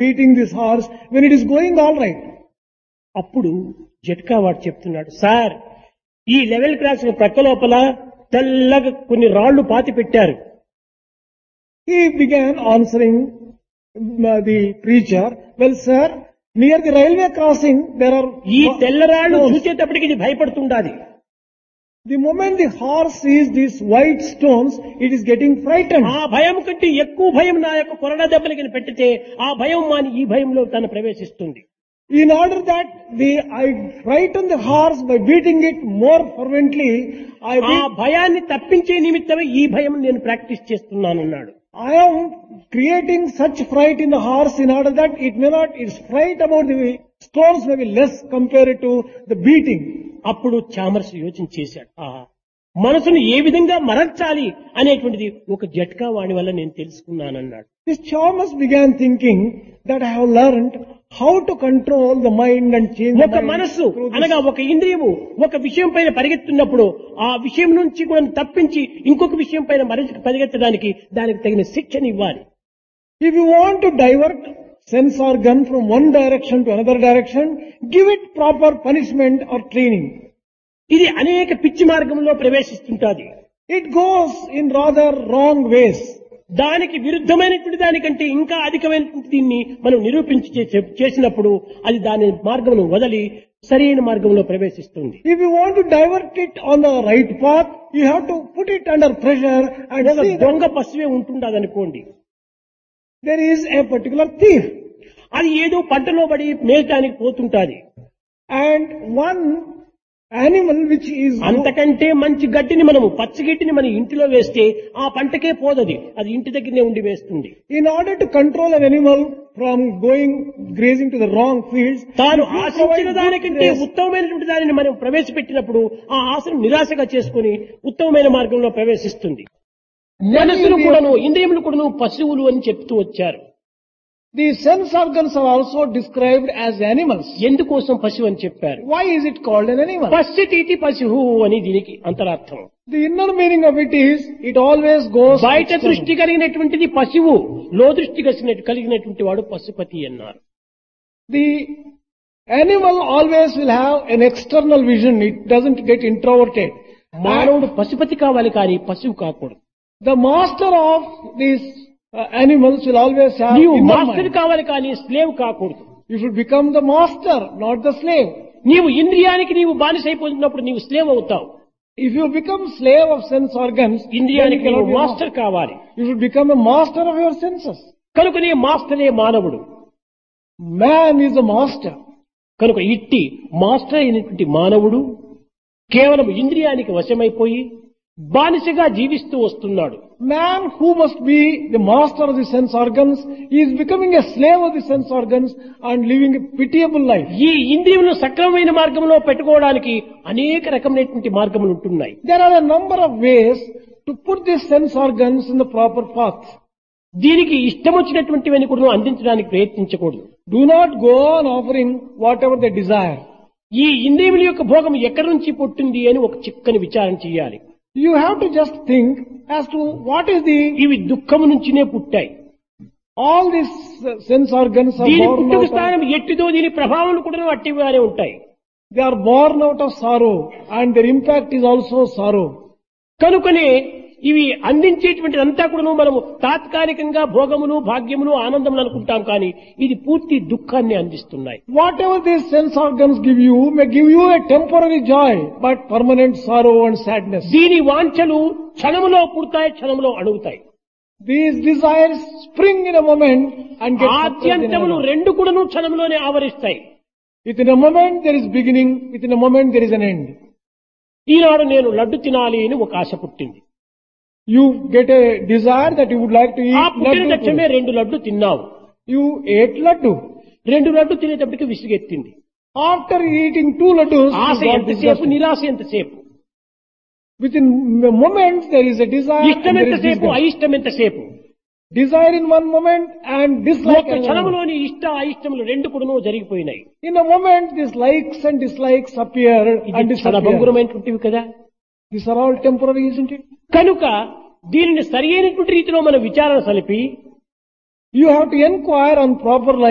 beating this horse when it is going all right. అప్పుడు జట్కా వాడు చెప్తున్నాడు సార్ ఈ లెవెల్ క్రాస్ ప్రక్క లోపల తెల్లగా కొన్ని రాళ్లు పాతి పెట్టారు He began answering uh, the preacher, well sir, near the railway crossing there are ఈ తెల్ల రాళ్లు stones. చూసేటప్పటికి ఇది భయపడుతుండాది The moment the horse sees these white stones, it is getting frightened. ఆ భయం కంటే ఎక్కువ భయం నా యొక్క కొరడా దెబ్బలకి పెట్టితే ఆ భయం మాని ఈ భయంలో తను ప్రవేశిస్తుంది In order that the I frighten the horse by beating it more fervently, I ఆ beat, భయాన్ని తప్పించే నిమిత్తమే ఈ భయం నేను ప్రాక్టీస్ చేస్తున్నానన్నాడు I am creating such fright in the horse in order that it may not its fright about the stones may be less compared to the beating. అప్పుడు చామర్స్ యోచన చేశాడు ఆహా మనసును ఏ విధంగా మరల్చాలి అనేటువంటిది ఒక జట్కా వాణి వల్ల నేను తెలుసుకున్నానన్నాడు This Chalmers began thinking that I have learned how to control the mind and change the ఒక mind మనస్సు through this. అనగా ఒక ఇంద్రియము ఒక విషయం పైన పరిగెత్తున్నప్పుడు ఆ విషయం నుంచి కూడా తప్పించి ఇంకొక విషయం పైన మరచి పరిగెత్తడానికి దానికి తగిన శిక్షణ ఇవ్వాలి If you want to divert sense organ from one direction to another direction, give it proper punishment or training. ఇది అనేక పిచ్చి మార్గంలో ప్రవేశిస్తుంటాది It goes in rather wrong ways. దానికి విరుద్ధమైనటువంటి దానికంటే ఇంకా అధికమైనటువంటి దీన్ని మనం నిరూపించి చే- చేసినప్పుడు అది దాని మార్గమును వదలి సరైన మార్గంలో ప్రవేశిస్తుంది If you want to divert it on the right path, you have to put it under pressure and ఒక see that దొంగ పశువే ఉంటుండదనుకోండి there is a particular thief అది ఏదో పంటలో పడి మేయటానికి పోతుంటాది and one animal which is అంతకంటే మంచి గడ్డిని మనము పచ్చి గడ్డిని మన ఇంటిలో వేస్తే ఆ పంటకే పోదది అది ఇంటి దగ్గరనే ఉండి వేస్తుంది in order to control an animal from going grazing to the wrong fields, తాను if you ఆశించిన provide good దానికంటే grass, ఉత్తమమైనటువంటి దానిని మనం ప్రవేశపెట్టినప్పుడు ఆ ఆశను నిరాశగా చేసుకుని ఉత్తమమైన మార్గంలో ప్రవేశిస్తుంది మనసును కూడాను ఇంద్రియములు కూడాను పశువులు అని చెప్తూ వచ్చారు The sense organs are also described as animals. ఎందుకోసం పశువు అని చెప్పారు Why is it called an animal? పశ్చితీతి పశువు అని దీనికి అంతరార్థం The inner meaning of it is, it always goes బయట external. దృష్టి కలిగినటువంటిది పశువు లో దృష్టి కలిగినట్టు కలిగినటువంటి వాడు పశుపతి అన్నారు The animal always will have an external vision. It doesn't get introverted. మానవుడు పశుపతి కావాలి కానీ పశువు కాకూడదు The master of these uh, animals will always have నీవు inner మాస్టర్ mind. కావాలి కానీ స్లేవ్ కాకూడదు You should become the master, not the slave. నీవు ఇంద్రియానికి నీవు బానిసైపోతున్నప్పుడు నీవు స్లేవ్ అవుతావు If you become slave of sense organs, then you ఇంద్రియానికి cannot నీవు be a మాస్టర్ master. కావాలి You should become a master of your senses. కనుకనే మాస్టరే మానవుడు Man is a master. కనుక ఇట్టి మాస్టర్ అయినటువంటి మానవుడు కేవలం ఇంద్రియానికి వశమైపోయి బానిసగా జీవిస్తూ వస్తున్నాడు Man who must be the master of the sense organs is becoming a slave of the sense organs and living a pitiable life. ఈ ఇంద్రియములను సక్రమమైన మార్గంలో పెట్టుకోవడానికి అనేక రకమైనటువంటి మార్గములు ఉంటున్నాయి There are a number of ways to put these sense organs in the proper path. దీనికి ఇష్టం వచ్చినటువంటివన్నీ కూడా అందించడానికి ప్రయత్నించకూడదు Do not go on offering whatever they desire. ఈ ఇంద్రియముల యొక్క భోగం ఎక్కడి నుంచి పుట్టింది అని ఒక చిక్కని విచారణ చేయాలి You have to just think as to what is the, ఇవి దుఃఖము నుంచినే పుట్టాయి all these uh, sense organs are దీని born పుట్టుక out of, స్థానం ఎట్టిదో దీని ప్రభావం కూడా అట్టిగానే ఉంటాయి they are born out of sorrow and their impact is also sorrow. కనుకనే ఇవి అందించేటువంటి అంతా కూడా మనము తాత్కాలికంగా భోగములు భాగ్యములు ఆనందములు అనుకుంటాం కానీ ఇది పూర్తి దుఃఖాన్ని అందిస్తున్నాయి Whatever these sense organs give you may give you a temporary joy, but permanent sorrow and sadness. దీని వాంఛలు క్షణములో పుడతాయి క్షణములో అడుగుతాయి These desires spring in a moment and get suppressed in ఆద్యంతములు another. రెండు కూడాను క్షణంలోనే ఆవరిస్తాయి Within a moment there is beginning, within a moment there is an end. ఈనాడు నేను లడ్డు తినాలి అని ఒక ఆశ పుట్టింది You get a desire that you would like to ఆ eat పుట్టిన laddu. తక్షణమే today. రెండు లడ్డు తిన్నావు You ate laddu. రెండు laddu తినేటప్పటికి విసిగెత్తింది After eating two laddus, Asha you got ఎంతసేపు disgusted. నిరాశ ఎంతసేపు Within a moment there is a desire ఇష్టం and there is ఎంతసేపు disgust. అయిష్టం ఎంతసేపు Desire in one moment and dislike ఒక in another. క్షణంలోని ఇష్ట అయిష్టములు రెండు కూడా జరిగిపోయినాయి In a moment these likes and dislikes appear and ఇది disappear. క్షణభంగురమైనటువంటివి కదా These are all temporary, isn't it? కనుక దీనిని సరి అయినటువంటి రీతిలో మనం విచారణ సలిపి You have to inquire on proper